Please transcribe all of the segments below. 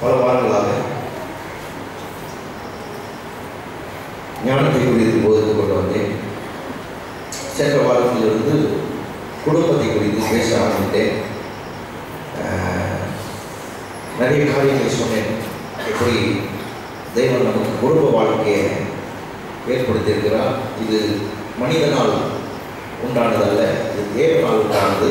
பல வாரங்களாக ஞானத்தை குறித்து போதித்து கொண்டு வந்தேன் சென்ற வாரத்திலிருந்து குடும்பத்தை குறித்து பேச ஆரம்பித்தேன் ஆஹ், நிறைய காரியங்களை சொன்னேன் எப்படி தெய்வம் நமக்கு குடும்ப வாழ்க்கையை ஏற்படுத்தியிருக்கிறார் இது மனிதனால் உண்டானதல்ல இது தேவனால் உண்டானது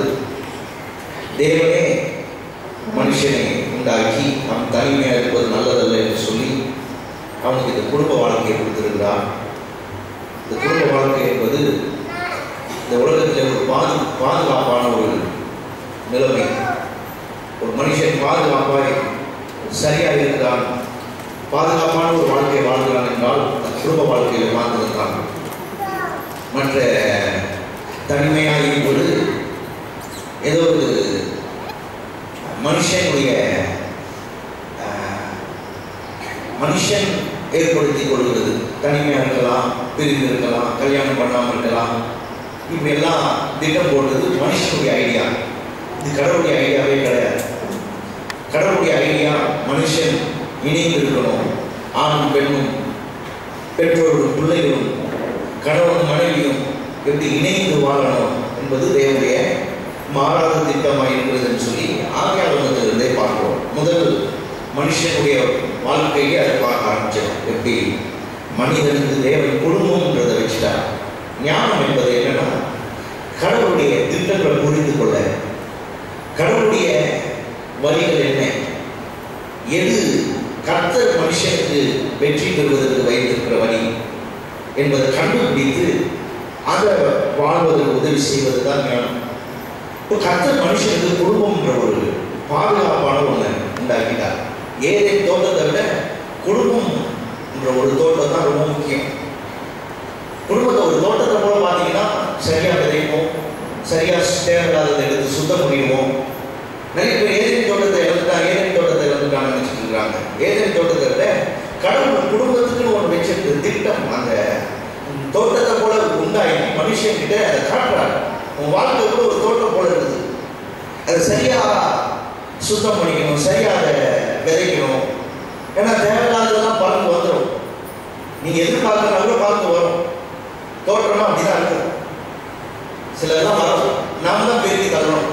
தேவனே மனுஷனை உண்டாக்கி அவன் தனிமையாக இருப்பது நல்லதல்ல என்று சொல்லி அவனுக்கு இந்த குடும்ப வாழ்க்கையை கொடுத்திருக்கிறார் இந்த குடும்ப வாழ்க்கை என்பது இந்த உலகத்தில் ஒரு பாது பாதுகாப்பான ஒரு நிலைமை ஒரு மனுஷன் பாதுகாப்பாய் சரியாக இருக்கிறான் பாதுகாப்பான ஒரு வாழ்க்கையை வாழ்கிறான் என்றால் அந்த குடும்ப வாழ்க்கையில் வாழ்ந்திருந்தான் மற்ற தனிமையாக இருப்பது ஏதோ ஒரு மனுஷனுடைய ஆஹ், மனுஷன் ஏற்படுத்தி கொள்கிறது தனிமையாக இருக்கலாம் பிரிந்து இருக்கலாம் கல்யாணம் பண்ணாமல் இருக்கலாம் இப்படி எல்லாம் திட்டம் போடுறது மனுஷனுடைய ஐடியா இது கடவுளுடைய ஐடியாவே கிடையாது கடவுளுடைய ஐடியா மனுஷன் இணைந்து இருக்கணும் ஆணும் பெண்ணும் பெற்றோரும் பிள்ளைகளும் கணவன் மனைவியும் எப்படி இணைந்து வாழணும் என்பது தேவனுடைய மாறாத திட்டமாக இருக்கிறதுன்னு சொல்லி ஆகியாளத்திலிருந்தே பார்க்கிறோம் முதல் மனுஷனுடைய வாழ்க்கையை அதை பார்க்க ஆரம்பிச்சோம் எப்படி மனிதனுக்கு தேவன் குடும்பம்ன்றதை வச்சுட்டார் ஞானம் என்பது என்னன்னா கடவுளுடைய திட்டங்களை புரிந்து கொள்ள கடவுளுடைய வழிகள் என்ன எது கர்த்தர் மனுஷனுக்கு வெற்றி பெறுவதற்கு வைத்திருக்கிற வழி என்பதை கண்டுபிடித்து அதை வாழ்வதற்கு உதவி செய்வது தான் ஞானம் இப்போ கர்த்தர் மனுஷனுக்கு குடும்பம்ன்ற ஒரு பாதுகாப்பான ஒன்று உண்டாக்கிட்டார் ஏதே தோட்டத்தை விட குடும்பம் என்ற ஒரு தோட்டம் தான் ரொம்ப முக்கியம் குடும்பத்தை ஒரு தோட்டத்தை போல பார்த்தீங்கன்னா சரியாக விதைப்போம் சரியாக தேவையில்லாததை எடுத்து சுத்தம் பண்ணிடுவோம் நிறைய பேர் ஏதேன் தோட்டத்தை இழந்துட்டா ஏதேன் தோட்டத்தை இழந்துட்டான்னு நினச்சிட்டு இருக்காங்க ஏதேன் தோட்டத்தை விட கடவுள் குடும்பத்துக்குன்னு ஒன்று வச்சிருக்க திட்டம் அந்த தோட்டத்தை போல உண்டாகி மனுஷன்கிட்ட அதை காட்டுறாரு உன் வாழ்க்கை கூட ஒரு தோட்டம் போல இருக்குது அதை சரியா சுத்தம் பண்ணிக்கணும் சரியா அதை விதைக்கணும் ஏன்னா தேவையில்லாததெல்லாம் பலன் வந்துடும் நீங்க எதிர்பார்க்கறத கூட பார்த்து வரும் தோற்றமா அப்படிதான் இருக்கும் சிலதெல்லாம் வரும் நாம தான் பெருக்கி தரணும்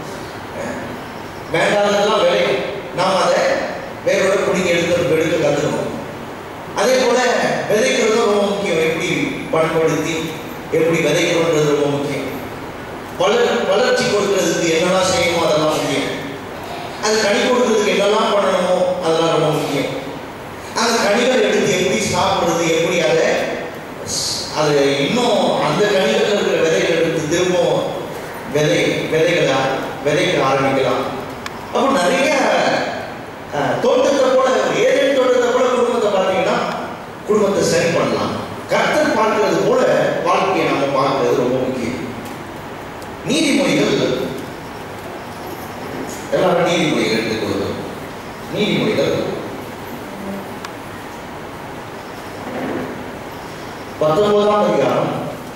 வேண்டாததெல்லாம் விளையும் நாம் அதை வேறோட பிடிங்க எடுத்து எடுக்க கற்றுக்கணும் அதே போல விதைக்கிறதும் ரொம்ப முக்கியம் எப்படி பண்படுத்தி எப்படி விதைக்கணுன்றது ரொம்ப முக்கியம் வளர் வளர்ச்சி கொடுக்கறதுக்கு என்னெல்லாம் செய்யணுமோ அதெல்லாம் முக்கியம் அது கனி கொடுக்கறதுக்கு என்னெல்லாம் பண்ணணுமோ அதெல்லாம் ரொம்ப முக்கியம் அந்த கனிகள் எடுத்து எப்படி சாப்பிடுறது எப்படி அதை அது இன்னும் அந்த கனிகள் இருக்கிற விதைகள் எடுத்து திரும்பவும் விதை விதைகளா விதைக்க ஆரம்பிக்கலாம் அப்போ நிறைய அஹ், தோட்டத்தை போல ஏதேன் தோட்டத்தை போல குடும்பத்தை பார்த்தீங்கன்னா குடும்பத்தை சரி பண்ணலாம் கர்த்தர் பார்க்கிறது போல வாழ்க்கையை நம்ம பார்க்கிறது ரொம்ப முக்கியம் நீதிமொழிகள் எல்லாரும் நீதிமொழிகள் எடுத்துக்கொள்ளும் நீதிமொழிகள் பத்தொன்பதாம் அதிகாரம்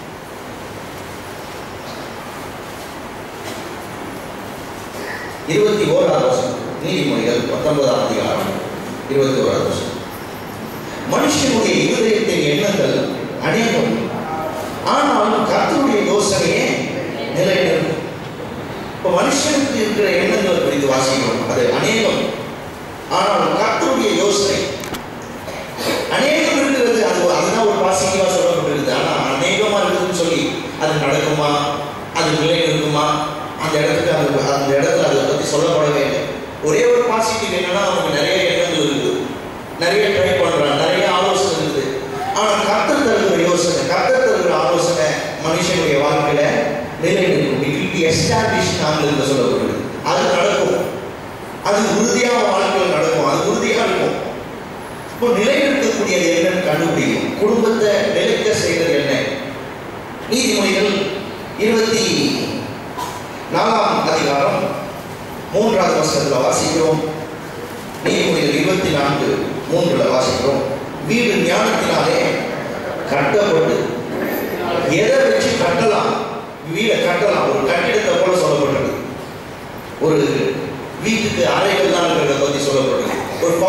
இருபத்தி ஓராவது வருஷம் நீதிமொழிகள் பத்தொன்பதாம் அதிகாரம் இருபத்தி ஓராவது வருஷம் மனுஷனுடைய இருதயத்தின் எண்ணங்கள் அநேகம் ஆனாலும் கர்த்தருடைய யோசனையே நிலைநிற்கும் இப்போ மனுஷனுக்கு இருக்கிற எண்ணங்களை குறித்து வாசிக்கிறோம் அது அநேகம் ஆனால் கர்த்தருடைய யோசனை அநேகம் இருக்கிறது அது அதுதான் ஒரு பாசிட்டிவா சொல்லப்பட்டிருக்குது ஆனா அநேகமா இருக்குதுன்னு சொல்லி அது நடக்குமா அது நிலை இருக்குமா அந்த இடத்துக்கு அது அந்த இடத்துல அதை பத்தி சொல்லப்படவே இல்லை ஒரே ஒரு பாசிட்டிவ் என்னன்னா அவனுக்கு நிறைய எண்ணங்கள் இருக்குது நிறைய ட்ரை பண்றான் நிறைய ஆலோசனை இருக்குது ஆனா கர்த்தர் தருகிற யோசனை கர்த்தர் தருகிற ஆலோசனை மனுஷனுடைய வாழ்க்கையில நிலை நிற்கும் இட் வில் பி எஸ்டாப்ளிஷ் ஆங்கிலத்தில் சொல்லப்படுது அது நடக்கும் அது உறுதியாக வாழ்க்கையில் நடக்கும் அது உறுதியா இருக்கும் இப்போ நிலைநிறுத்தக்கூடியது என்னன்னு கண்டுபிடிக்கும் குடும்பத்தை நிலைக்க செய்வது என்ன நீதிமொழிகள் இருபத்தி நாலாம் அதிகாரம் மூன்றாவது வருஷத்தில் வாசிக்கிறோம் நீதிமொழிகள் இருபத்தி நான்கு மூன்றுல வாசிக்கிறோம் வீடு ஞானத்தினாலே கட்டப்பட்டு எதை வச்சு கட்டலாம் வீடை கட்டலாம் ஒரு கட்டிடத்தை போல சொல்லப்பட்டிருக்கு ஒரு வீட்டுக்கு அறைகள் தான் இருக்கிறத பற்றி சொல்லப்பட்டிருக்கு ஒரு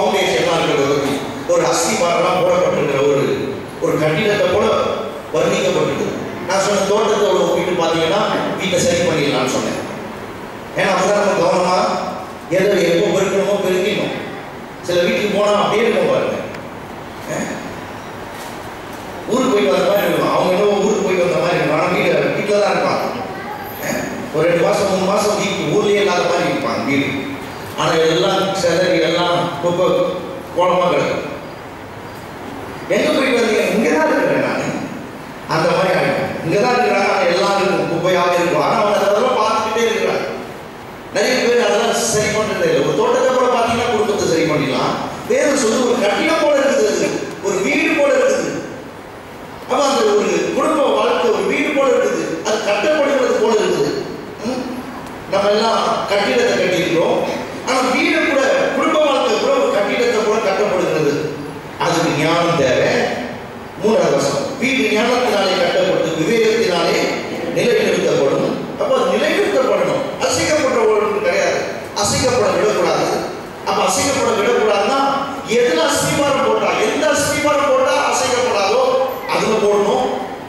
எல்லாம் போடப்பட்டிருக்கிற ஒரு ஒரு கட்டிடத்தை போல வர்ணிக்கப்பட்டிருக்கு நான் சொன்ன தோட்டத்தோட ஒப்பிட்டு பார்த்தீங்கன்னா வீட்டை சரி பண்ணிடலாம்னு சொன்னேன் ஏன்னா அப்பதான் நம்ம கவனமா எதை எப்போ பெருக்கணுமோ பெருக்கணும் சில வீட்டுக்கு போனா அப்படியே இருக்கும் பாருங்க அஹ்? ஊருக்கு போயிட்டு வந்த மாதிரி இருக்கும் அவங்க என்ன ஊருக்கு போயிட்டு வந்த மாதிரி இருக்கும் ஆனால் வீட்டில் வீட்டில் தான் இருப்பாங்க அஹ்? ஒரு ரெண்டு மாசம் மூணு மாசம் வீட்டு ஊர்லயே இல்லாத மாதிரி இருப்பாங்க வீடு ஆனா எல்லாம் சிதறி எல்லாம் குப்பை கோலமா கிடக்கும் எங்க போயிட்டு வந்தீங்க இங்க தான் இருக்கிறேன் நான் அந்த மாதிரி ஆகிடும் இங்க தான் இருக்கிறாங்க ஆனா எல்லாம் இருக்கும் குப்பையாக இருக்கும் ஆனா அவங்க அதெல்லாம் பார்த்துக்கிட்டே இருக்கிறாங்க நிறைய பேர் அதெல்லாம் சரி பண்றது இல்லை ஒரு தோட்டத்தை கூட பார்த்தீங்கன்னா குடும்பத்தை சரி பண்ணிடலாம் வேறு சொல்லு ஒரு கட்டிடம் போல இருக்குது அது. ஒரு வீடு போல இருக்குது அப்ப அந்த ஒரு குடும்ப வாழ்க்கை ஒரு வீடு போல இருக்குது அது கட்டப்படுகிறது போல இருக்குது ம்? நம்ம எல்லாம் கட்டிடத்தை கட்டியிருக்கிறோம் ஆனா வீடு கூட குடும்ப வாழ்க்கை கூட ஒரு கட்டிடத்தை கூட கட்டப்படுகிறது அதுக்கு ஞானம் தேவை மூணாவது வருஷம் வீடு ஞானத்தினாலே கட்டப்பட்டு விவேகத்தினாலே நிலைநிறுத்தப்படும் அப்போ அது நிலைநிறுத்தப்படணும் அசைக்கப்பட்ட ஒன்று கிடையாது அசைக்கப்பட விடக்கூடாது அப்ப அசைக்கப்பட விடக்கூடாதுன்னா எதுல அஸ்திவாரம் போட்டா எந்த அஸ்திவாரம் போட்டா அசைக்கப்படாதோ அதுல போடணும்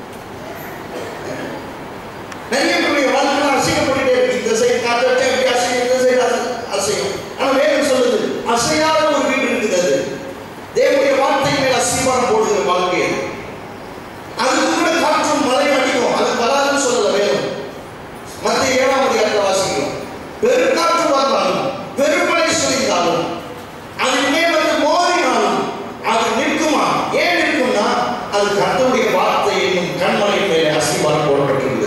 நிறைய பேருடைய வாழ்க்கையில அசைக்கப்பட்டுட்டே இருக்கு இந்த சைடு காத்தா இப்படி அசையும் இந்த சைடு அசையும் ஆனா வேதம் சொல்லுது அசையாத ஒரு வீடு இருக்குது அது தேவனுடைய வார்த்தை மேல் அஸ்திவாரம் போடுகிற வாழ்க்கை அது. அதுக்கு கூட காற்றும் மழை அடிக்கும் அது வராதுன்னு சொல்லல வேதம் மத்த ஏழாம் அதிகாரத்தை வாசிக்கிறோம் பெருக்காற்று வந்தாலும் பெருமழை சுழிந்தாலும் அது மேல் வந்து மோதினாலும் அது நிற்குமா ஏன் நிற்கும்னா அது கர்த்தருடைய வார்த்தை என்னும் கண்மலை மேலே அஸ்திவாரம் போடப்பட்டிருந்தது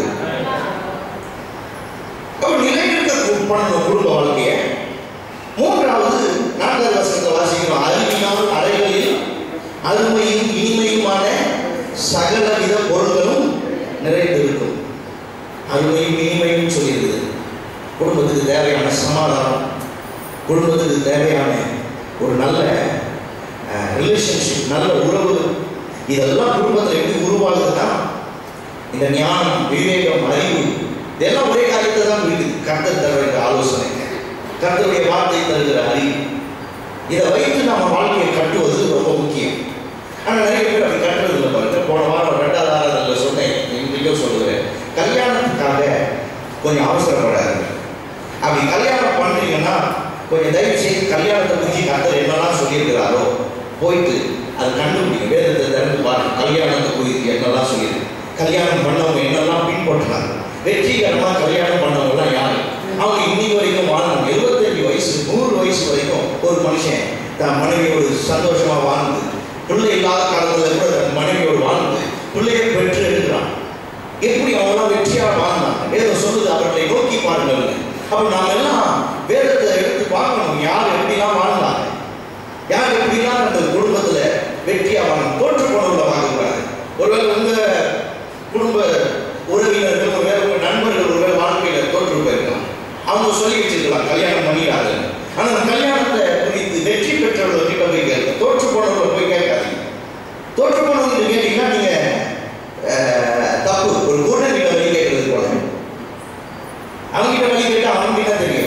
அப்ப நிலைநிறுத்த பண்ணணும் குடும்ப வாழ்க்கையை மூன்றாவது நான்காவது வசனத்தை வாசிக்கிறோம் அறிவினால் அறைகளில் அருமையும் இனிமையுமான சகலவித பொருள்களும் நிறைந்திருக்கும் அருமையும் இனிமையும் சொல்லியிருக்குது குடும்பத்துக்கு தேவையான சமாதானம் குடும்பத்துக்கு தேவையான ஒரு நல்ல ரிலேஷன்ஷிப் நல்ல உறவு இதெல்லாம் குடும்பத்தில் எப்படி உருவாகுதுன்னா இந்த ஞானம் விவேகம் அறிவு இதெல்லாம் ஒரே காரியத்தை தான் இருக்குது கர்த்தர் தர வேண்டிய ஆலோசனை கர்த்தருடைய வார்த்தை தருகிற அறிவு இதை வைத்து நம்ம வாழ்க்கையை கட்டுவது ரொம்ப முக்கியம் ஆனால் நிறைய பேர் அப்படி கட்டுறது இல்லை பாருங்க போன வாரம் ரெண்டாவது ஆறாவதுல சொன்னேன் இன்றைக்கும் சொல்லுவேன் கல்யாணத்துக்காக கொஞ்சம் அவசரப்படாது அப்படி கல்யாணம் பண்றீங்கன்னா கொஞ்சம் தயவு செய்து கல்யாணத்தை பற்றி கர்த்தர் என்னெல்லாம் சொல்லியிருக்கிறாரோ போயிட்டு அதை கண்டுபிடிங்க வேதத்தை திறந்து பாருங்க கல்யாணத்தை குறித்து என்னெல்லாம் சொல்லியிருக்கு கல்யாணம் பண்ணவங்க என்னெல்லாம் பின்பற்றினாங்க வெற்றிகரமாக கல்யாணம் பண்ணவங்கலாம் யாரு அவங்க இன்னைக்கு வரைக்கும் வாழணும் எழுபத்தஞ்சு வயசு நூறு வயசு வரைக்கும் ஒரு மனுஷன் தன் மனைவியோடு சந்தோஷமா வாழ்ந்து பிள்ளை இல்லாத காலத்துல கூட தன் மனைவியோடு வாழ்ந்து பிள்ளையை பெற்று எடுக்கிறான் எப்படி அவங்களாம் வெற்றியா வாழ்ந்தாங்க வேதம் சொல்லுது அவர்களை நோக்கி பாருங்கள் அப்ப நாம எல்லாம் வேதத்தை எடுத்து பார்க்கணும் யார் எப்படிலாம் வாழ்ந்தாங்க யார் எப்படிலாம் அந்த குடும்பத்துல வெற்றியா வாழணும் தோற்று போனவங்கள வாங்கக்கூடாது ஒருவேளை உங்க குடும்ப உறவினர்கள் ஒருவேளை உங்க நண்பர்கள் ஒருவேளை வாழ்க்கையில தோற்று போயிருக்கலாம் அவங்க சொல்லி வச்சிருக்கலாம் கல்யாணம் பண்ணிடாது ஆனா அந்த கல்யாணத்தை குறித்து வெற்றி பெற்றவர்கள் கிட்ட போய் கேட்க தோற்று போனவங்களை போய் கேட்காதீங்க தோற்று போனவங்க கேட்டீங்கன்னா நீங்க அஹ், தப்பு ஒரு குருடன் கிட்ட வழி கேட்கறது போல அவங்ககிட்ட வழி கேட்டா அவங்ககிட்ட தான் தெரியும்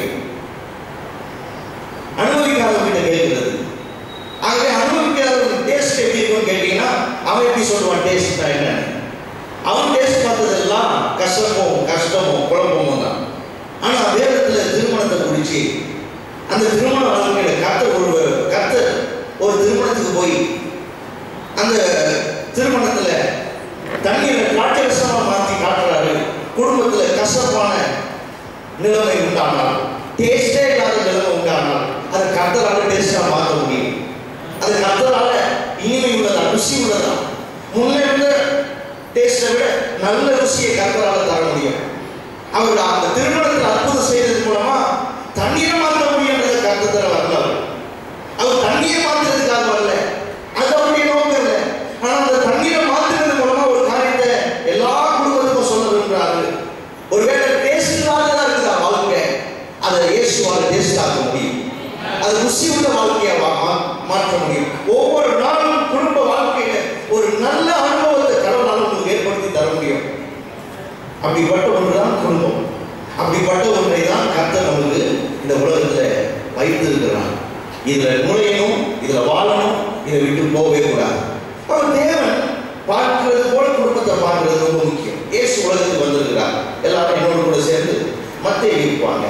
அனுபவிக்காதவங்க கிட்ட கேட்கிறது ஆகவே அனுபவிக்காத டேஸ்ட் எப்படி இருக்கும்னு கேட்டீங்கன்னா அவன் எப்படி சொல்லுவான் டேஸ்ட் தான் என்ன அவன் டேஸ்ட் பார்த்ததெல்லாம் கஷ்டமும் கஷ்டமும் குழப்பமும் தான் ஆனா வேதத்துல திருமணத்தை குறிச்சு அந்த திருமண வாழ்க்கையில கத்த ஒரு கத்த ஒரு திருமணத்துக்கு போய் அந்த திருமணத்துல தண்ணீரை திராட்சரசமா மாத்தி காட்டுறாரு குடும்பத்துல கசப்பான நிலைமை உண்டானால் டேஸ்டே இல்லாத நிலைமை உண்டானால் அதை கத்தரால டேஸ்டா மாற்ற முடியும் அது கத்தரால இனிமை உள்ளதா ருசி உள்ளதா முன்ன இருந்த டேஸ்டை விட நல்ல ருசியை கத்தரால தர முடியும் அவர் அந்த திருமணத்தில் அற்புதம் செய்தது மூலமா தண்ணீரை மாற்ற முடியுன்றதை கத்தத்தர வரல அவர். அவர் தண்ணியை மாத்துறதுக்காக வரல அது அவருடைய நோக்கம் இல்லை ஆனா அந்த தண்ணீரை மாத்துறது மூலமா ஒரு காரியத்தை எல்லா குடும்பத்துக்கும் சொல்ல விரும்புறாரு ஒருவேளை டேஸ்ட் இல்லாததா இருக்குதா வாழ்க்கை அதை இயேசுவால டேஸ்ட் ஆக்க முடியும் அது ருசி உள்ள வாழ்க்கையை வா- மா- மாற்ற முடியும் ஒவ்வொரு நாளும் குடும்ப வாழ்க்கையில ஒரு நல்ல அனுபவத்தை கடவுளால் உங்களுக்கு ஏற்படுத்தி தர முடியும் அப்படிப்பட்ட ஒன்றுதான் குடும்பம் அப்படிப்பட்ட ஒன்றை தான் கர்த்தர் நமக்கு இந்த உலகத்துல வைத்திருக்கிறார் இதுல நுழையணும் இதுல வாழணும் இதை விட்டு போகவே கூடாது அவர் தேவன் பார்க்கிறது போல குடும்பத்தை பார்க்கிறது ரொம்ப முக்கியம் இயேசு உலகத்துக்கு வந்திருக்கிறார் எல்லாரும் என்னோட கூட சேர்ந்து மத்திய இருப்பாங்க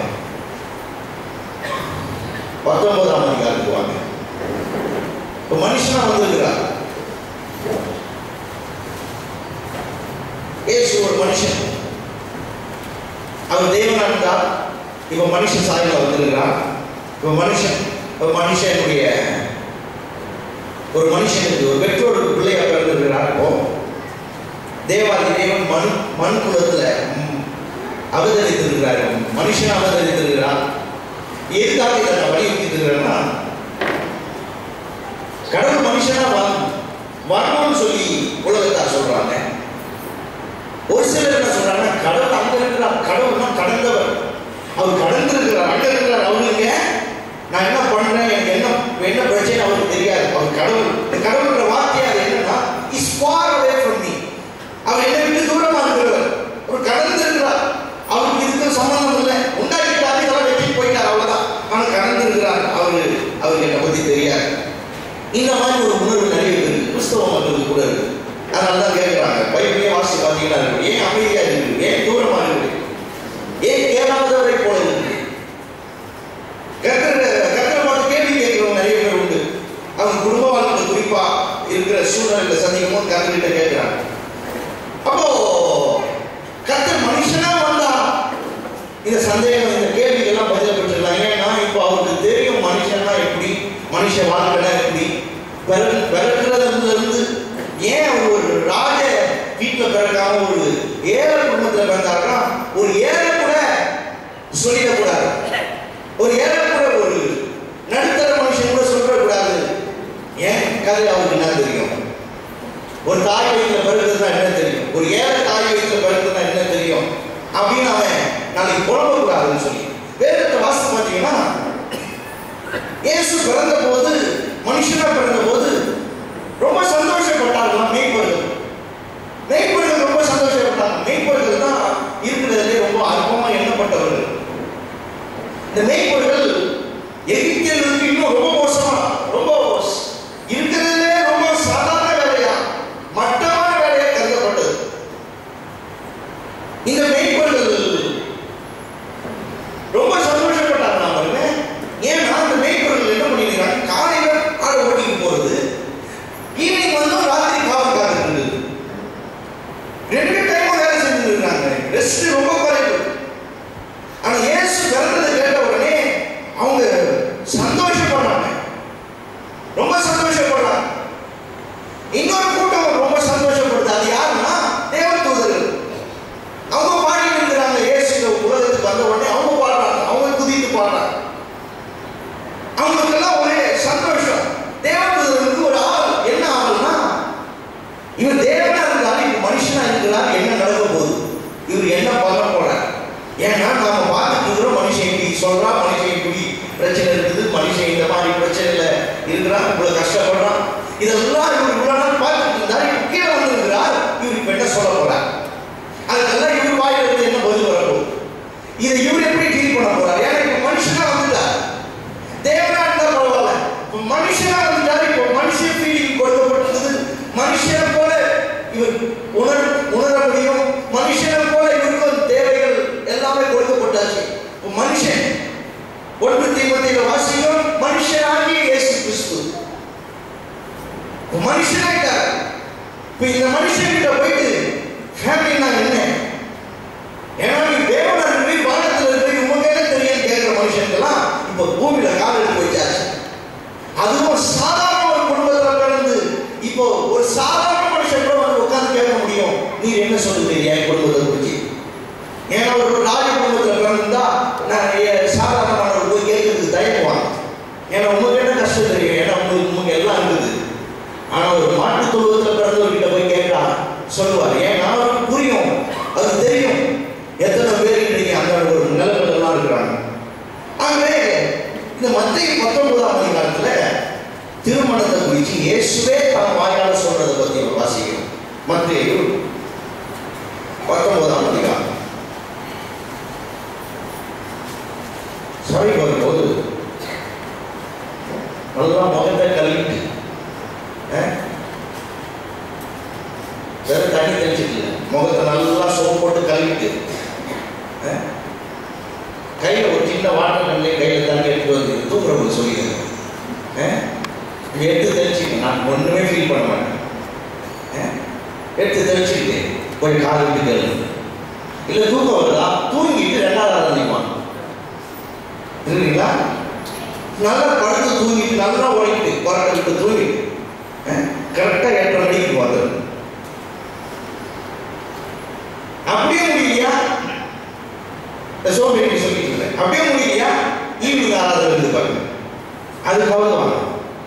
பத்தொன்பதாம் அதிகாரத்துக்கு வாங்க இப்போ மனுஷனா வந்திருக்கிறார் இயேசு ஒரு மனுஷன் அவர் தேவனா இருந்தார் இப்போ மனுஷன் சாயல வந்திருக்கிறார் இப்போ மனுஷன் இப்போ மனுஷனுடைய ஒரு மனுஷனுக்கு ஒரு பெற்றோருக்கு பிள்ளையா பிறந்திருக்கிறார் இப்போ தேவாதி தேவன் மண் மண் குலத்துல ம், அவதரித்திருக்கிறார் மனுஷன் அவதரித்திருக்கிறார் எதுக்காக இதை நான் வலியுறுத்திட்டு இருக்கிறேன்னா கடவுள் மனுஷனா வா- வரணும்னு சொல்லி உலகத்தார் சொல்றாங்க ஒரு சிலர் என்ன சொல்றாங்க கடவுள் அங்க இருக்கிறார் கடவுள்னா கடந்தவர் அவர் கடந்திருக்கிறார் அங்க இருக்கிறார் அவருக்கு நான் என்ன பண்றேன் எனக்கு என்ன என்ன பிரச்சனை அவருக்கு தெரியாது அவர் கடவுள் இந்த கடவுளோட வார்த்தை அது என்னன்னா is far away from me அவர் என்னை விட்டு தூரமா இருக்கிறவர் ஒரு கடந்து இருக்கிறார் அவருக்கு இதுக்கு சம்பந்தம் இல்லை உண்டாக்கிட்டாரு இதெல்லாம் வெட்டி போயிட்டார் அவ்வளவுதான் ஆனா கடந்து இருக்கிறார் அவரு அவருக்கு என்னை பத்தி தெரியாது இந்த மாதிரி ஒரு உணர்வு நிறைய பேர் இருக்கு கிறிஸ்தவ மக்களுக்கு கூட இருக்கு அதனால தான் கேட்குறாங்க பைபிளே வாசி பார்த்தீங்கன்னா இருக்கு ஏன் அமைதியா இருக்கு ஏன் தூரமா இருக்கு ஏன் கேளாதவரை போல இருக்கு கர்த்தர் கர்த்தர் பார்த்து கேள்வி கேட்கிறவங்க நிறைய பேர் உண்டு அவங்க குடும்ப வாழ்க்கை குறிப்பா இருக்கிற சூழ்நிலையில சந்திக்கும் போது கர்த்தர்கிட்ட கேட்கிறாங்க அப்போ கர்த்தர் மனுஷனா வந்தா இந்த சந்தேகம் இந்த கேள்விக்கெல்லாம் பதில் பெற்றுக்கலாம் ஏன்னா இப்போ அவருக்கு தெரியும் மனுஷனா எப்படி மனுஷ வாழ்க்கைனா எப்படி பிறகு பிறக்கிறதுல இருந்து ஏன் அவர் ஒரு ராஜ வீட்டில் பிறக்காம ஒரு ஏழை குடும்பத்தில் பிறந்தாருன்னா ஒரு ஏழை கூட சொல்லிடக்கூடாது ஒரு ஏழை கூட ஒரு நடுத்தர மனுஷன் கூட சொல்லக்கூடாது ஏன் கதை அவருக்கு என்ன தெரியும் ஒரு தாய் வயிற்றுல பிறகுதுன்னா என்ன தெரியும் ஒரு ஏழை தாய் வயிற்றுல பிறகுதுன்னா என்ன தெரியும் அப்படின்னு அவன் நாளைக்கு புலம்பக்கூடாதுன்னு சொல்லி வேதத்தை வாசித்து பார்த்தீங்கன்னா இயேசு பிறந்த போது மனுஷனா பிறந்த போது ரொம்ப சந்தோஷப்பட்டார்களாம் மெய்ப்பொருள் மெய்ப்பொருள் ரொம்ப சந்தோஷப்பட்டாங்க மெய்ப்பொருள் தான் இருக்கிறதுலே ரொம்ப அற்பமா எண்ணப்பட்டவர்கள் இந்த மெய்ப்பொருள் எகிப்தியர்களுக்கு இன்னும் ரொம்ப மோசமா ரொம்ப இருக்கிறதுலே ரொம்ப சாதாரண வேலையா மட்டமான வேலையா கருதப்பட்டது இந்த மெய்ப்பொருள் ரொம்ப சந்தோஷப்பட்டாங்க நாம ஏன்னா அந்த மெய்ப்பொருள் என்ன பண்ணிருக்காங்க காலையில ஆடு ஓட்டிட்டு போறது ஈவினிங் வந்து ராத்திரி காவல் காத்துட்டு இருந்தது ரெண்டு டைமும் வேலை செஞ்சுட்டு இருக்காங்க ரெஸ்ட் ரொம்ப குறைவு ஆனா இயேசு பிறந்ததை கேட்ட உடனே அவங்க சந்தோஷப்படுறாங்க ரொம்ப சந்தோஷப்படுறாங்க இன்னொரு கூட்டம் ரொம்ப சந்தோஷப்படுது அது யாருன்னா தேவதூதர்கள் அவங்க பாடிட்டு இருக்கிறாங்க இயேசு இந்த உலகத்துக்கு வந்த உடனே அவங்க பாடுறாங்க அவங்க குதித்து பாடுறாங்க அவங்களுக்கெல்லாம் ஒரே சந்தோஷம் தேவதூதர்களுக்கு ஒரு ஆள் என்ன ஆகும்னா இவர் தேவனா இருந்தாலும் இப்ப மனுஷனா இருக்கிறார் என்ன நடக்க போகுது இவர் என்ன பண்ண போறார் ஏன்னா நாம பார்த்துட்டு இருக்கிறோம் மனுஷன் இப்படி சொல்றான் மனுஷன் இப்படி பிரச்சனை இருக்குது மனுஷன் இந்த மாதிரி பிரச்சனையில இருக்கிறான் இவ்வளவு கஷ்டப்படுறான் இதெல்லாம் இவர் இவ்வளவு நாள் பார்த்துட்டு இருந்தார் இப்ப கீழே வந்திருக்கிறார் இவர் இப்ப என்ன சொல்ல போறார் அதுக்கெல்லாம் இவர் வாயிலிருந்து என்ன பதில் வரப்போகுது இதை இவர் எப்படி டீல் பண்ண போறார் ஏன்னா இப்ப மனுஷனா வந்துட்டார் தேவனா இருந்தா பரவாயில்ல இப்ப மனுஷனா வந்துட்டார் இப்போ மனுஷன் ஃபீலிங் கொடுக்கப்பட்டது மனுஷனை போல இவர் உணர் உணர முடியும் மனுஷனை போல இவருக்கும் தேவைகள் எல்லாமே கொடுக்கப்பட்டாச்சு இப்போ மனுஷன் ஒன்று தீமத்தில வாசிக்கும் மனுஷனாகிய இயேசு கிறிஸ்து இப்போ மனுஷனாயிட்டார் இப்போ இந்த மனுஷன்கிட்ட போயிட்டு ஃபேமிலினா என்ன ஏன்னா நீ தேவனா இருக்கு வானத்துல இருக்கு உங்க என்ன தெரியும் கேட்கிற மனுஷனுக்கெல்லாம் இப்போ பூமியில கால் எடுத்து வச்சாச்சு அதுவும் சாதாரண ஒரு குடும்பத்துல பிறந்து இப்போ ஒரு சாதாரண மனுஷன் கூட வந்து உட்கார்ந்து கேட்க முடியும் நீ என்ன சொல்லுறீங்க என் குடும்பத்தை குறிச்சு ஏன்னா ஒரு ராஜ குடும்பத்துல பிறந்தா நான் எ- சாதாரணமானவர் போய் கேட்கறதுக்கு தயங்குவாங்க ஏன்னா உங்களுக்கு என்ன கஷ்டம் தெரியும் ஏன்னா உங்களுக்கு உங்களுக்கு எல்லாம் இருக்குது ஆனா ஒரு மாட்டு தொழுவத்துல பிறந்தவர்கிட்ட போய் கேட்டா சொல்லுவார் ஏன்னா அவருக்கு புரியும் அது தெரியும் எத்தனை பேர் இன்னைக்கு அந்த ஒரு நிலவரங்கள்லாம் இருக்கிறாங்க ஆகவே இந்த மத்திய பத்தொன்பதாம் அதிகாரத்துல திருமணத்தை குறித்து இயேசுவே தன் வாயால சொல்றதை பத்தி நம்ம வாசிக்கிறோம் மத்திய பத்தொன்பதாம் அதிகாரம் சபை வரும்போது நல்லா முகத்தை கழுவிட்டு தெளிச்சிட்டு முகத்தை நல்லா சோப்பு போட்டு கழுவிட்டு அஹ், கையில் ஒரு சின்ன வாட்டர் கண்ணே கையில் தண்ணி எடுத்து வந்து தூக்குறவங்களுக்கு சொல்லிடுங்க அஹ், இங்க எடுத்து தெளிச்சுங்க நான் ஒன்றுமே ஃபீல் பண்ண மாட்டேன் அஹ், எடுத்து தெளிச்சுட்டு கொஞ்சம் காது விட்டு கேளுங்க இல்லை தூக்கம் வருதா தூங்கிட்டு ரெண்டாவது ஆரம்பிப்பான் இல்லைங்களா நல்லா படுத்து தூங்கிட்டு நல்லா ஓடிட்டு கொரட்டை விட்டு தூங்கிட்டு கரெக்டாக எட்டரை மணிக்கு வந்துடும் அப்படியே முடியலையா இந்த சோம்பேறி சொல்லிட்டு இருந்தேன் அப்படியே முடியலையா ஈவினிங் ஆறாவது இருந்து பாருங்க அதுக்காக வாங்க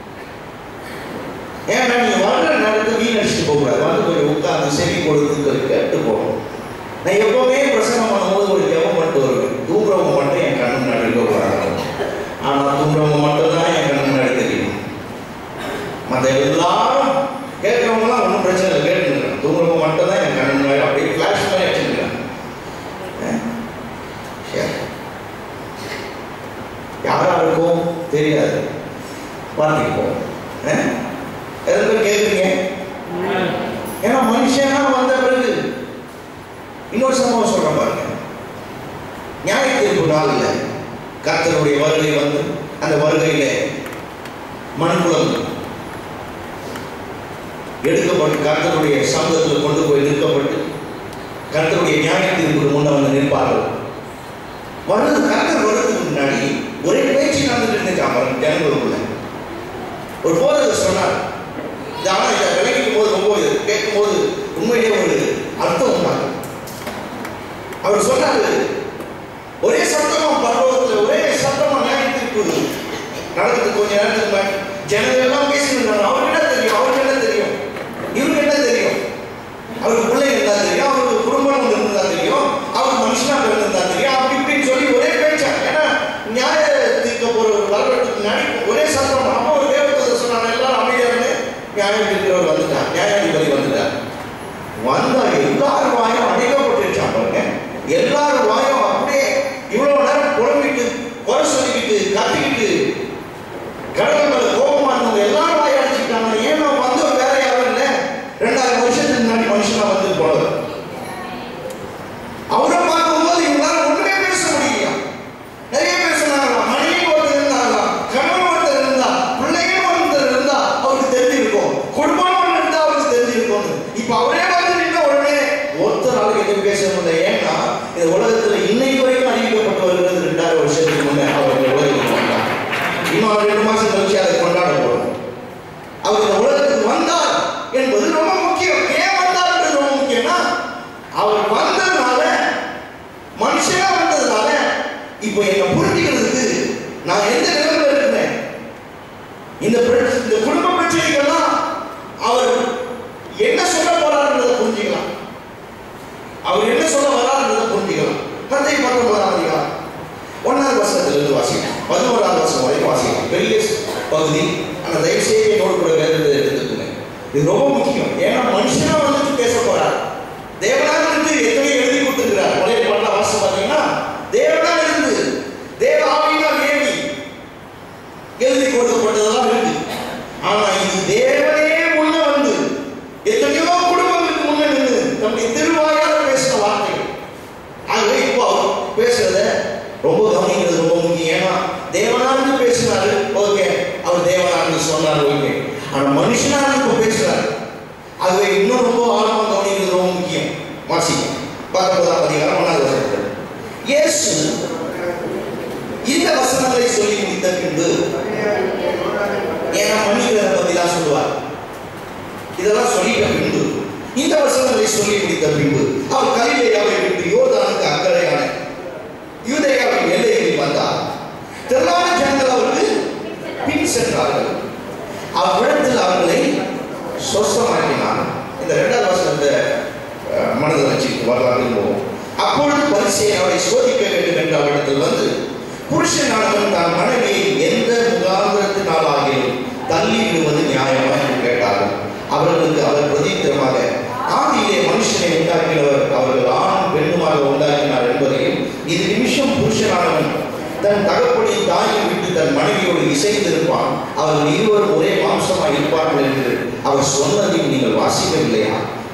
ஏன்னா நீங்க வர்ற நேரத்தை வீணடிச்சுட்டு போகக்கூடாது வந்து கொஞ்சம் உட்கார்ந்து செவி கொடுத்து கேட்டு போகணும் நான் எப்பவுமே பிரசங்கம் பண்ணும்போது ஒரு ஜெபம் பண்ணிட்டு வருவேன் தூங்குறவங்க மட்டும் என் கண்ணு முன்னாடி இருக்கக்கூடாது ஆனால் தூங்குறவங்க மட்டும் தான் என் கண்ணு முன்னாடி தெரியும் மற்ற எல்லாரும் கேட்குறவங்களாம் ஒன்றும் பிரச்சனை இல்லை கேட்டுருக்கேன் தூங்குறவங்க மட்டும் தான் என் கண்ணு முன்னாடி அப்படியே ஃப்ளாஷ் மாதிரி வச்சுருக்கேன் யாராருக்கும் தெரியாது பார்த்துப்போம் எதுக்கு கேட்குறீங்க ஏன்னா மனுஷனா வந்த பிறகு இன்னொரு சம்பவம் சொல்றேன் பாருங்க நியாய தீர்ப்பு நாளில் கர்த்தருடைய வருகை வந்து அந்த வருகையில மண்புலம் எடுக்கப்பட்டு கர்த்தருடைய சமூகத்தில் கொண்டு போய் நிற்கப்பட்டு கர்த்தருடைய நியாய தீர்ப்புக்கு முன்ன வந்து நிற்பார்கள் வருது கர்த்தர் வருவதற்கு முன்னாடி ஒரே பேச்சு நடந்துட்டு இருந்துச்சான் பாருங்க ஜனங்களுக்குள்ள ஒரு போதகர் சொன்னார் இது ஆனால் இதை விளக்கிக்கும் போது ரொம்ப இது கேட்கும்போது உண்மையிலே ஒரு அர்த்தம் உண்டாகும் அவர் சொன்னாரு ஒரே சத்தமா பரலோகத்தில் ஒரே சத்தமா நியாயத்திற்கு நடக்குது கொஞ்ச நேரத்துக்கு முன்னாடி ஜனங்கள் எல்லாம் பேசிட்டு அவருக்கு என்ன தெரியும் அவருக்கு என்ன தெரியும் இவருக்கு என்ன தெரியும் அவருக்கு பிள்ளை இருந்தா தெரியும் அவருக்கு குடும்பம் இருந்தா தெரியும் அவருக்கு மனுஷனா இருந்தா தெரியும் அப்படி இப்படின்னு சொல்லி ஒரே பேச்சா ஏன்னா நியாய தீர்க்க போற ஒரு வரலாற்றுக்கு முன்னாடி ஒரே சத்தம் அப்போ ஒரு தேவத்தை சொன்னாங்க எல்லாரும் அமைதியா இருந்து நியாயம் தீர்க்கிறவர் வந்துட்டார் நியாயாதிபதி வந்துட்டார் வந்தா எல்லாரும் வாயும் அடைக்கப்பட்டுருச்சான் பாருங்க எல்லாரும் வாயும் அப்படியே இவ்வளவு நேரம் புலம்பிட்டு குறை சொல்லிக்கிட்டு கத்திக்கிட்டு கடவுள் மேல கோபமா இருந்தவங்க எல்லாரும் வாய் அடைச்சிட்டாங்க ஏன் நான் வந்தவர் வேற யாரும் இல்லை ரெண்டாயிரம் வருஷத்துக்கு முன்னாடி மனுஷனா வந்து போனவர் அவரை பார்க்கும்போது இவங்களால ஒண்ணுமே பேச முடியலையா நிறைய பேர் சொன்னாங்களாம் மனைவி ஒருத்தர் இருந்தாங்களாம் கணவன் ஒருத்தர் இருந்தா பிள்ளைகள் ஒருத்தர் இருந்தா அவருக்கு தெரிஞ்சிருக்கும் குடும்பம் ஒன்று இருந்தா அவருக்கு தெரிஞ்சிருக்கும் இப்ப அவரே வந்து நின்ற உடனே ஒருத்தரால எதுவும் பேச முடியல ஏன்னா இந்த உலகத்துல இன்னைக்கு வரைக்கும் அறிவிக்கப்பட்டு வருகிறது ரெண்டாயிரம் வருஷத்துக்கு முன்னே அவர் இந்த உலகத்துக்கு வந்தார் இன்னும் ரெண்டு மாசம் கழிச்சு அதை கொண்டாட போறோம் அவர் இந்த உலகத்துக்கு வந்தார் என்பது ரொம்ப முக்கியம் ஏன் வந்தார் என்பது ரொம்ப முக்கியம்னா அவர் வந்ததுனால மனுஷனா வந்ததுனால இப்போ என்னை புரிஞ்சுக்கிறதுக்கு நான் எந்த நிலைமையில இருக்கிறேன் இந்த பிர- இந்த குடும்ப பிரச்சனைகள்லாம் அவர் என்ன சொல்ல போறாருன்றதை புரிஞ்சுக்கலாம் அவர் என்ன சொல்ல வராருன்றதை புரிஞ்சுக்கலாம் மத்திய பத்தொன்பதாம் அதிகாரம் ஒன்னாவது வருஷத்திலிருந்து வாசிக்கலாம் பதினோராவது வருஷம் வரைக்கும் வாசிக்கலாம் பெரிய பகுதி ஆனால் தயவு செய்து என்னோட கூட வேறு எடுத்துக்கோங்க இது ரொம்ப முக்கியம் ஏன்னா மனுஷனா வந்துட்டு பேச போறார் தேவனாக இருந்து எத்தனை எழுதி கொடுத்துருக்கிறார் பழைய பாட்டில் வாசம் பார்த்தீங்கன்னா தேவனாக இருந்து தேவ ஆவியினால் ஏவி எழுதி கொடுக்கப்பட்டதெல்லாம் இருக்கு ஆனா இது தேவனே முன்ன வந்து எத்தனையோ குடும்பங்களுக்கு முன்ன நின்று தம்முடைய திருவாயால் பேசின வார்த்தைகள் ஆகவே இப்போ அவர் பேசுறத ரொம்ப கவனிக்கிறது ரொம்ப முக்கியம் ஏன்னா தேவனார்ந்து பேசினாரு ஓகே அவர் தேவனார்ந்து சொன்னார் ஓகே ஆனா மனுஷனார்ந்து இப்போ பேசுறாரு ஆகவே இன்னும் ரொம்ப ஆழமா கவனிக்கிறது ரொம்ப முக்கியம் வாசிக்கும் பத்தொன்பதாம் அதிகாரம் ஒன்றாவது வசனத்தில் இயேசு இந்த வசனங்களை சொல்லி முடித்த பின்பு ஏன்னா மன்னிக்கிறத பத்தி தான் சொல்லுவார் இதெல்லாம் சொல்லிட்ட பின்பு இந்த வசனங்களை சொல்லி முடித்த பின்பு அவர் கலிலேயாவை விட்டு யோர்தானுக்கு அக்கறையான யூதேயாவின் எல்லையில் வந்தார் திரளான ஜனங்கள் அவருக்கு பின் சென்றார்கள் அவ்விடத்தில் அவர்களை சொஸ்தமாக்கினார் இந்த இரண்டாவது வசனத்தை அஹ், மனதில் வச்சு வரலாறு போவோம் அப்பொழுது பரிசை அவரை சோதிக்க வேண்டும் என்ற அவரிடத்தில் வந்து புருஷனானவன் தான் மனைவியை எந்த முகாந்திரத்தினாலாகிலும் தள்ளி விடுவது நியாயமா என்று கேட்டார்கள் அவர்களுக்கு அவர் பிரதித்திரமாக ஆதியிலே மனுஷனை உண்டாக்கினவர் அவர்கள் ஆணும் பெண்ணுமாக உண்டாக்கினார் என்பதையும் இது நிமிஷம் புருஷனானவன் தன் தகப்பனின் தாயை விட்டு தன் மனைவியோடு இசைந்திருப்பான் அவர்கள் இருவரும் ஒரே மாம்சமாய் இருப்பார்கள் என்று அவர் சொன்னதையும் நீங்கள் வாசிக்கவில்லையா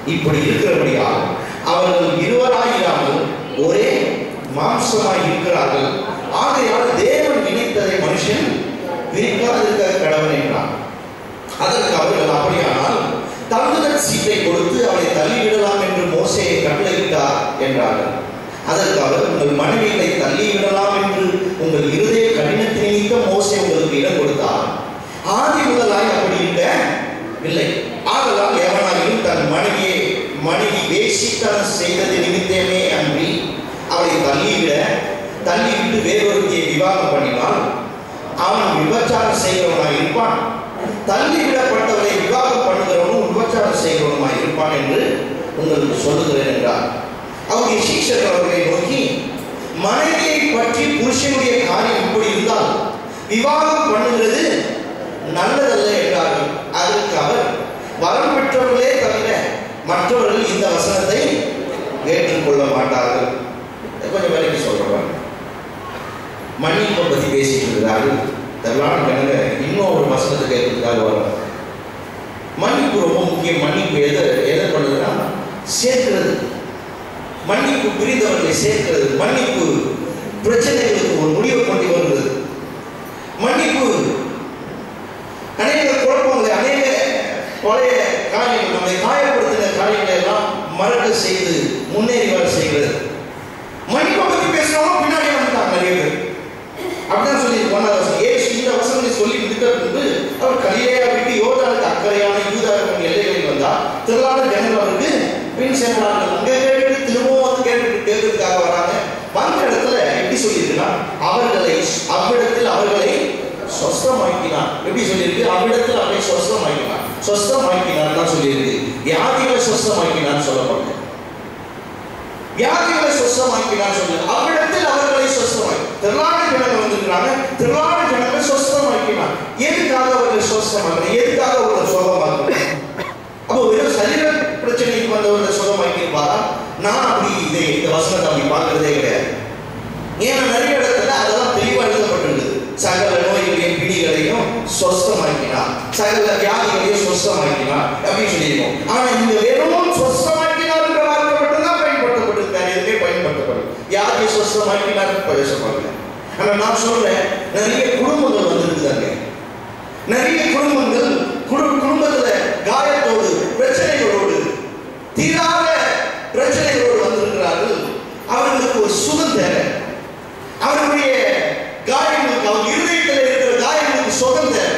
இப்படி இருக்கிறபடியால் அவர்கள் இருவராயிராமல் ஒரே மாம்சமாய் இருக்கிறார்கள் ஆகையால் தேவன் நினைத்ததை மனுஷன் பிரிக்காதிருக்க கடவுள் என்றார் அதற்கு அவர்கள் அப்படியானால் தங்குதல் சீட்டை கொடுத்து அவனை தள்ளிவிடலாம் என்று மோசையை கட்டளையிட்டார் என்றார்கள் அதற்கு அவர் உங்கள் மனைவிகளை தள்ளிவிடலாம் என்று உங்கள் இருதய கடினத்தை நிமித்த மோசை உங்களுக்கு இடம் கொடுத்தார் ஆதி முதலாய் அப்படி இருக்க இல்லை ஆதலால் எவனாயும் தன் மனைவியை மனைவி வேசித்தனம் செய்தது நிமித்தமே அன்றி அவளை தள்ளிவிட தள்ளிவிட்டு வேறொருத்தியை விவாகம் பண்ணினால் அவன் விபச்சாரம் செய்கிறவனாய் இருப்பான் தள்ளிவிடப்பட்டவரை விவாகம் பண்ணுகிறவனும் விபச்சாரம் செய்கிறவனுமாய் இருப்பான் என்று உங்களுக்கு சொல்லுகிறேன் என்றார் அவருடைய சீஷர் அவர்களை நோக்கி மனைவியை பற்றி புருஷனுடைய காரியம் இப்படி இருந்தால் விவாகம் பண்ணுகிறது நல்லதல்ல என்றார்கள் அதற்கு அவர் வரம் பெற்றவர்களே தவிர மற்றவர்கள் இந்த வசனத்தை ஏற்றுக்கொள்ள மாட்டார்கள் கொஞ்சம் விலைக்கு சொல்றேன் மன்னிப்பை பத்தி பேசிட்டு இருக்கிறாரு இதெல்லாம் ஜனங்க இன்னும் ஒரு வசனத்தை கேட்கறதுக்காக வரும் மன்னிப்பு ரொம்ப முக்கியம் மன்னிப்பு எதை எதை பண்ணுதுன்னா சேர்க்கிறது மன்னிப்பு பிரிந்தவர்களை சேர்க்கிறது மன்னிப்பு பிரச்சனைகளுக்கு ஒரு முடிவை கொண்டு வருகிறது மன்னிப்பு அநேக குழப்பங்களை அநேக பழைய காரியங்கள் நம்மை காயப்படுத்தின காரியங்களை எல்லாம் மறக்க செய்து முன்னேறி வர செய்கிறது மன்னிப்பை பத்தி பேசுறவங்க பின்னாடி வந்துட்டாங்க நிறைய பேர் அப்படிதான் சொல்லி ஒன்னாவது வசனம் ஏசு இந்த வசனத்தை சொல்லி முடித்த பின்பு அவர் கலிலேயா விட்டு யோர்தானுக்கு அக்கறையான யூதாவின் எல்லைகளில் வந்தார் திரளான ஜனங்கள் அவருக்கு பின் சென்றார்கள் அங்க கேட்டுட்டு திரும்பவும் வந்து கேட்டுட்டு கேட்கறதுக்காக வராங்க வந்த இடத்துல எப்படி சொல்லியிருக்குன்னா அவர்களை அவ்விடத்தில் அவர்களை சொஸ்தமாக்கினார் எப்படி சொல்லியிருக்கு அவ்விடத்தில் அவரை சொஸ்தமாக்கினார் சொஸ்தமாக்கினார் தான் சொல்லியிருக்கு வியாதிகளை சொஸ்தமாக்கினார் சொல்லப்படுது வியாதிகளை சொஸ்தமாக்கினார் சொல்லு அவ்விடத்தில் அவர்களை சொஸ்தமாக்கி திரளான ஜனங்கள் வந்திருக்கிறாங்க திரளான ஜனங்கள் சொஸ்தமாக்கினார் எதுக்காக அவர்கள் சொஸ்தமாக்கணும் எதுக்காக அவர்கள் சுகமாக்கணும் அப்போ வெறும் சரீர பிரச்சனைக்கு வந்தவர்களை சுகமாக்கியிருப்பாரா நான் அப்படி இதை இந்த வசனத்தை அப்படி பார்க்கறதே கிடையாது ஏன்னா நிறைய இடத்துல அதெல்லாம் தெளிவாக எழுதப்பட்டிருக்கு சகல நோய்களையும் பிடிகளையும் சொஸ்தமாக்கினார் சகல வியாதிகளையும் சொஸ்தமாக்கினார் அப்படின்னு சொல்லியிருக்கோம் ஆனா இந்த வெறும் சொஸ்தமாக்கினார் என்ற வார்த்தை மட்டும்தான் பயன்படுத்தப்பட்டிருக்கு வேற எதுவுமே பயன்படுத்தப்படும் வியாதியை சொஸ்தமாக்கினார் பேசப்படல ஆனா நான் சொல்றேன் நிறைய குடும்பங்கள் வந்திருக்குதாங்க நிறைய குடும்பங்கள் குடு குடும்பத்துல காயத்தோடு பிரச்சனைகளோடு தீராத பிரச்சனைகளோடு வந்திருக்கிறார்கள் அவர்களுக்கு ஒரு சுகம் தேவை அவர்களுடைய காயங்களுக்கு அவங்க இருதயத்தில் இருக்கிற காயங்களுக்கு சுகம் தேவை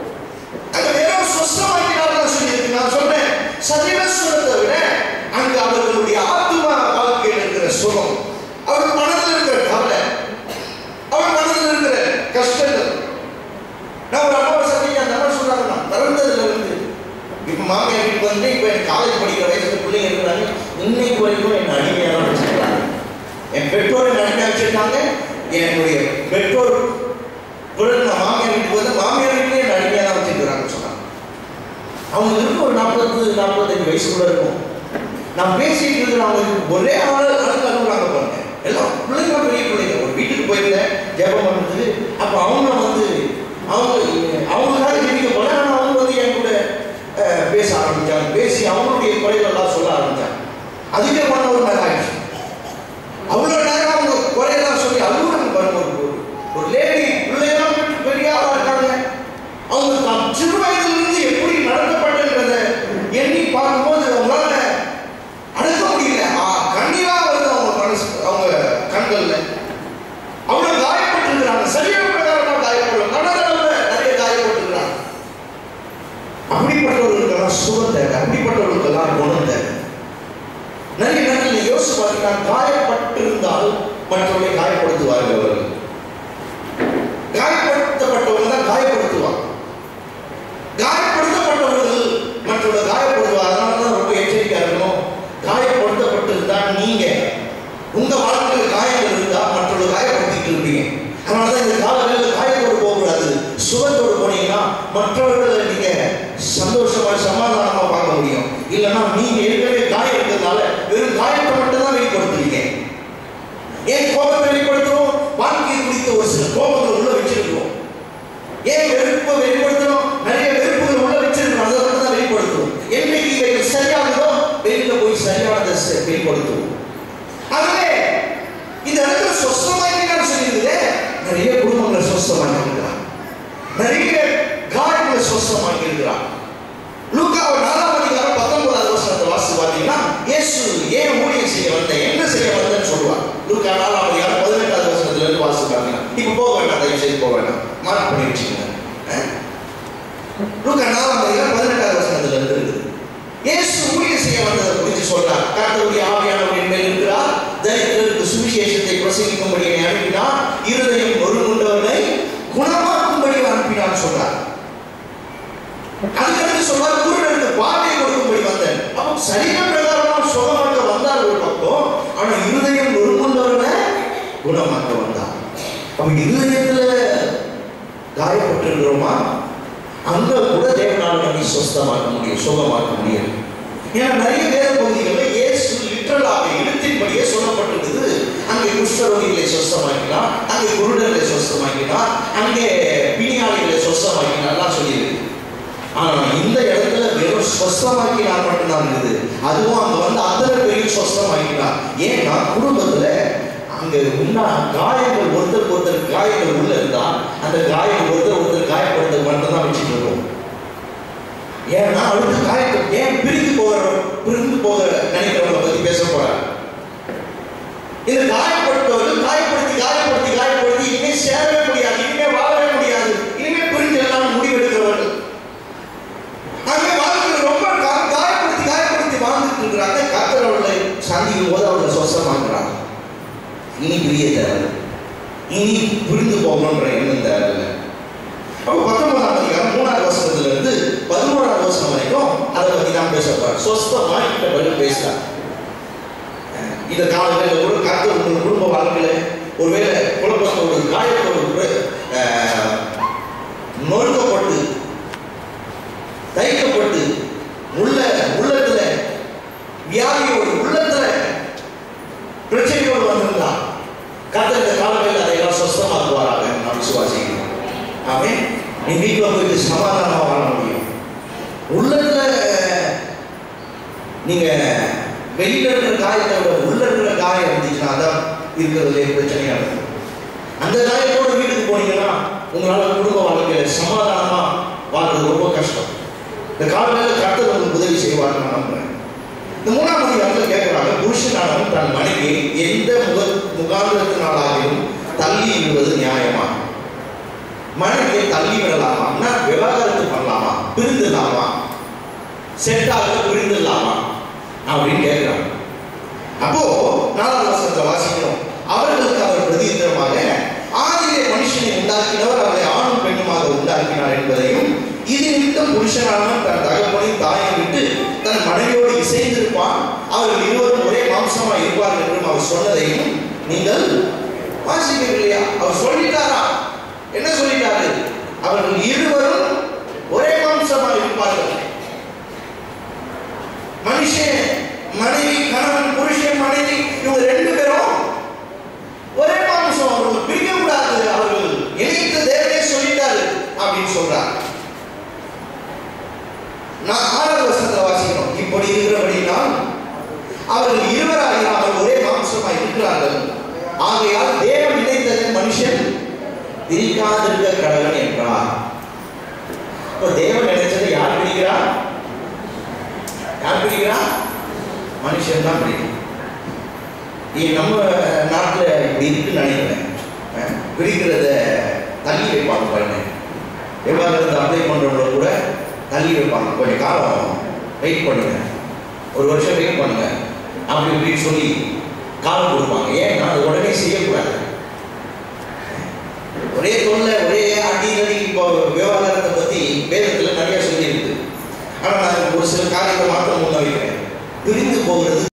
அங்க வெறும் சொஸ்தமாக்கினார்கள் சொல்லி நான் சொல்றேன் சரீர சுகத்தை விட அங்க அவர்களுடைய ஆத்மா வாழ்க்கையில் இருக்கிற சுகம் அவர் மனதில் இருக்கிற கவலை அவர் மனதில் இருக்கிற கஷ்டங்கள் நான் ஒரு அம்மாவை சந்திக்க அந்த அம்மா சொல்றாங்க நான் பிறந்ததுல இருந்து இப்ப மாமியார் வீட்டுக்கு வந்து இப்ப எனக்கு காலேஜ் படிக்கிற வயசுல பிள்ளைங்க இருக்கிறாங்க இன்னைக்கு வரைக்கும் என்ன அடிமையாக தான் வச்சிருக்காங்க என் பெற்றோரை அடிமையாக வச்சிருக்காங்க என்னுடைய பெற்றோர் பிறகு நான் மாமியார் வீட்டுக்கு வந்து மாமியார் வீட்டுல என்ன அடிமையாக தான் வச்சிருக்கிறாங்கன்னு சொன்னாங்க அவங்களுக்கு ஒரு நாற்பது நாற்பத்தஞ்சு வயசுக்குள்ள இருக்கும் நான் பேசிட்டு இருக்கிற அவங்களுக்கு ஒரே ஆள் அடுத்து அனுப்புறாங்க பாருங்க எல்லாம் பிள்ளைங்க பெரிய பிள்ளைங்க ஒரு வீட்டுக்கு போயிருந்தேன் ஜெபம் பண்ணுறதுக்கு அப்போ அவங்க வந்து அவங்க அவங்களுக்காக ஜெபிக்க போல ஆனால் அவங்க வந்து என் கூட அஹ், பேச ஆரம்பிச்சாங்க பேசி அவங்களுடைய குறைகளெல்லாம் சொல்ல ஆரம்பிச்சாங்க அதுக்கே பண்ண ஒரு நேரம் ஆயிடுச்சு அவ்வளோ நேரம் அவங்க குறையெல்லாம் சொல்லி அழுகுறாங்க பாருங்க ஒரு ஒரு- ஒரு லேடி பிள்ளையெல்லாம் பெற்று பெரிய ஆளா இருக்காங்க அவங்க தாம் சிறு வயதிலிருந்து எப்படி நடத்தப்பட்டன்றத எண்ணி பார்க்கும்போது அவங்களால அடக்க முடியல ஆ, கண்ணீரா வருது அவங்க மனசு அவங்க கண்கள்ல அவ்வளவு காயப்பட்டிருக்கிறாங்க சரீர பிரகாரமா காயப்படல மனதளவுல நிறைய காயப்பட்டிருக்கிறாங்க அப்படிப்பட்டவர்களுக்கெல்லாம் சுகம் தேவை அப்படிப்பட்டவர்களுக்கெல்லாம் குணம் தேவை நிறைய நேரத்தில் நீங்க யோசிச்சு பார்த்தீங்கன்னா காயப்பட்டிருந்தால் மற்றவர்களை காயப்படுத்துவார்கள் அவர்கள் காயப்படுத்தப்பட்டவர்கள் தான் காயப்படுத்துவாங்க காயப்படுத்தப்பட்டவர்கள் மற்றவர்கள் காயப்படுவார் அதனால தான் ரொம்ப எச்சரிக்கையா இருக்கணும் காயப்படுத்தப்பட்டிருந்தால் நீங்க உங்க வாழ்க்கையில் காயங்கள் இருந்தா மற்றவர்கள் காயப்படுத்திட்டு இருப்பீங்க அதனால தான் இந்த காலங்களில் காயத்தோடு போகக்கூடாது சுகத்தோடு போனீங்கன்னா மற்றவர்களை நீங்க சந்தோஷமா சமாதானமா பார்க்க முடியும் இல்லைன்னா நீங்க ஏற்கனவே காயம் இருக்கிறதுனால வெறும் காயத்தை மட்டும் தான் வெளிப்படுத்துறீங்க ஏன் கோபத்தை வெளிப்படுத்துறோம் வாழ்க்கையை குறித்த ஒரு சில கோபங்களை உள்ள வச்சிருக்கிறோம் ஏன் வெறுப்பை வெளிப்படுத்துறோம் நிறைய வெறுப்புகள் உள்ள வச்சிருக்கிறோம் அதை மட்டும் தான் வெளிப்படுத்துறோம் என்னைக்கு இவைகள் சரியாகுதோ வெளி சொஸ்தமாக்கி இருக்கிறார் லூக்காவை நாலாம் அதிகாரம் பத்தொன்பதாவது வருஷத்தை வாசி பார்த்தீங்கன்னா இயேசு ஏன் ஊழியம் செய்ய வந்தேன் என்ன செய்ய வந்தேன்னு சொல்லுவார் லூக்கா நாலாம் அதிகாரம் பதினெட்டாவது வருஷத்துல இருந்து வாசி பார்த்தீங்கன்னா இப்போ போக வேண்டாம் தயவு செய்து போக வேண்டாம் மார்க் பண்ணி வச்சுக்கோங்க அஹ். லூக்கா நாலாம் அதிகாரம் பதினெட்டாவது வருஷத்துல இருந்து இருக்குது இயேசு ஊழியம் செய்ய வந்ததை குறித்து சொல்றார் கர்த்தருடைய ஆவியானவரின் மேல் இருக்கிறார் தரித்திரருக்கு சுவிசேஷத்தை பிரசங்கிக்கும்படி என்னை அனுப்பினார் இருதயம் நொறுங்குண்டவனை குணமாக்கும்படி அனுப்பினார் சொல்றார் அதுக்கடுத்து சொல்றார் குருடனுக்கு பார்வை கொடுக்கும்படி வந்தேன் அப்போ சரீர பிரகாரமா சுகமாக்க வந்தார் ஒரு பக்கம் ஆனா இருதயம் நொறுங்குண்டவனை குணமாக்க வந்தார் அப்ப இருதயத்துல காயப்பட்டிருக்கிறோமா அங்க கூட தேவனால நம்மை சொஸ்தமாக்க முடியும் சுகமாக்க முடியும் ஏன்னா நிறைய வேத பகுதிகளில் இயேசு லிட்டரலாக எழுத்தின்படியே சொல்லப்பட்டிருக்குது அங்கே குஷ்டரோகிகளை சொஸ்தமாக்கினார் அங்கே குருடர்களை சொஸ்தமாக்கினார் அங்கே பிணியாளிகளை சொஸ்தமாக்கினார்லாம் சொல்லியிருக்கு ஆனா இந்த இடத்துல வெறும் சொஸ்தமாக்கினார் மட்டும்தான் இருக்குது அதுவும் அங்க வந்து அத்தனை பேரையும் சொஸ்தமாக்கினார் ஏன்னா குடும்பத்துல அங்க உண்ணா காயங்கள் ஒருத்தருக்கு ஒருத்தர் காயங்கள் உள்ள இருந்தா அந்த காயம் ஒருத்தர் ஒருத்தர் காயப்படுத்த மட்டும்தான் வச்சுட்டு இருக்கோம் ஏன்னா அடுத்து காயத்தை ஏன் பிரிந்து போகிற பிரிந்து போக நினைக்கிறவங்களை பத்தி பேச போறார் இந்த காயப்படுத்தவர்கள் காயப்படுத்தி காயப்படுத்தி காயப்படுத்தி இனிமே சேரவே முடியாது இனிமே வாழவே முடியாது இனிமே பிரிஞ்சு எல்லாம் முடிவெடுக்கிறவர்கள் ஆகவே வாழ்க்கையில் ரொம்ப கா- காயப்படுத்தி காயப்படுத்தி வாழ்ந்துட்டு இருக்கிறாங்க கர்த்தர் அவர்களை சந்திக்கும் போது அவர்களை சொசமாக்குறாங்க இனி பிரிய தேவை இனி புரிந்து போகணுன்ற எண்ணம் தேவையில்லை அப்போ பத்தொன்பதாம் அதிகாரம் மூணாவது வசனத்துல இருந்து பதினோராவது வசனம் வரைக்கும் அதை பத்தி தான் பேச போறார் சொஸ்தமா கிட்ட பதில் பேசுறார் அஹ் இந்த காலங்களில் கூட கருத்து உங்கள் குடும்ப வாழ்க்கையில ஒருவேளை குழப்பத்தோடு காயத்தோடு கூட அஹ், நொறுக்கப்பட்டு தைக்கப்பட்டு உள்ள உள்ளத்துல வியாதியோடு உள்ளத்துல பிரச்சனையோடு வந்திருந்தா கர்த்தர் இந்த காலங்களில் அதையெல்லாம் சொஸ்தமாக்குவாராக நான் விசுவாசிக்கிறேன் ஆமென் நீ வீட்டில் போயிட்டு சமாதானமா வாழ முடியும் உள்ளத்துல நீங்க வெளியில இருக்கிற காயத்தை விட உள்ள இருக்கிற காயம் இருந்துச்சுன்னா அதான் இருக்கிறதுலே பிரச்சனையா இருக்கும் அந்த காயத்தோட வீட்டுக்கு போனீங்கன்னா உங்களால குடும்ப வாழ்க்கையில சமாதானமா வாழ்றது ரொம்ப கஷ்டம் இந்த காலங்களில் கர்த்தர் உங்களுக்கு உதவி செய்வார்னு நான் நம்புறேன் இந்த மூணாம் அதிகாரத்தில் கேட்கிறாங்க புருஷனானவன் தன் மனைவி எந்த முக முகாந்திரத்தினாலாகிலும் தள்ளி விடுவது நியாயமா மனைவியை தள்ளி விடலாமா விவாகரத்து பண்ணலாமா பிரிந்துடலாமா செட்டாக பிரிந்துடலாமா அப்படின்னு கேட்கிறாங்க அப்போ நாலாவது வருஷத்தை வாசிக்கணும் அவர்களுக்கு அவர் பிரதித்திரமாக ஆதியிலே மனுஷனை உண்டாக்கினவர் அவரை ஆணும் பெண்ணுமாக உண்டாக்கினார் என்பதையும் இது நிமித்தம் புருஷனானவன் தன் தகப்பனை தாயை விட்டு தன் மனைவியோடு இசைந்திருப்பான் அவர்கள் இருவரும் ஒரே மாம்சமா இருப்பார்கள் என்றும் அவர் சொன்னதையும் நீங்கள் வாசிக்கவில்லையா அவர் சொல்லிட்டாரா என்ன சொல்லிட்டாரு அவர்கள் இருவரும் ஒரே மாம்சமா இருப்பார்கள் மனுஷன் மனைவி கணவன் புருஷன் மனைவி இவங்க ரெண்டு பேரும் ஒரே மாம்சம் அவர்கள் பிரிக்க கூடாது அவர்கள் இணைத்து தேவனே சொல்லிட்டாரு அப்படின்னு சொல்றார் நான் ஆறாவது வருஷத்துல வாசிக்கிறோம் இப்படி இருக்கிறபடினால் அவர்கள் இருவராக அவர்கள் ஒரே மாம்சமா இருக்கிறார்கள் ஆகையால் தேவன் இணைத்தது மனுஷன் பிரிக்காதிருக்க கடவன் என்றார் இப்போ தேவன் நினைச்சதை யார் பிடிக்கிறார் யார் பிடிக்கிறா மனுஷன் தான் பிடிக்கும் இது நம்ம நாட்டில் இப்படி இருக்குன்னு நினைக்கிறேன் அஹ், பிடிக்கிறத தள்ளி வைப்பாங்க பாருங்க விவாகரத்து அப்ளை பண்ணுறவங்கள கூட தள்ளி வைப்பாங்க கொஞ்சம் காலம் வெயிட் பண்ணுங்க ஒரு வருஷம் வெயிட் பண்ணுங்க அப்படி இப்படின்னு சொல்லி காலம் கொடுப்பாங்க ஏன்னா அது உடனே செய்யக்கூடாது ஒரே தொல்லை ஒரே அடி அடி இப்போ விவகாரத்தை பற்றி வேதத்தில் நிறைய சொல்லியிருக்கு ஆனால் நான் ஒரு சில காரியத்தை மாத்திரம் முன்ன வைக்கிறேன் பிரிந்து போகிறது